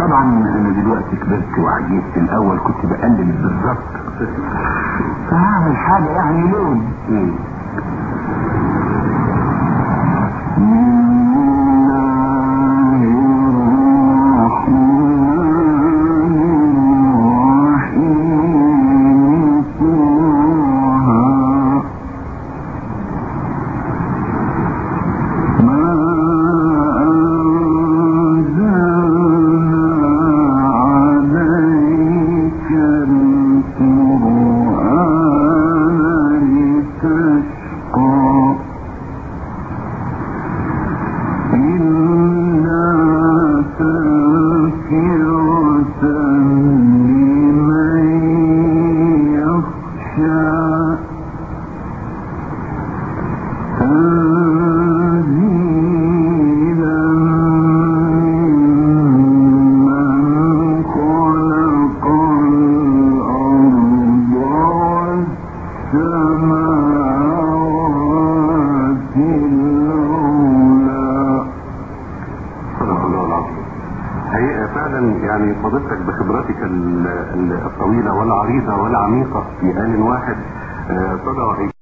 طبعا انا دلوقتي كبرت وعجزت الاول كنت بقلب بالظبط فهعمل حاجة يعني لون مم. تشقى إلا تذكرة لمن يخشى تنزيلا ممن خلق الأرض والسماوات العلى صدق الله العظيم هي فعلا يعني فضيلتك بخبرتك ال- ال- الطويلة والعريضة والعميقة في آن واحد آه، تضع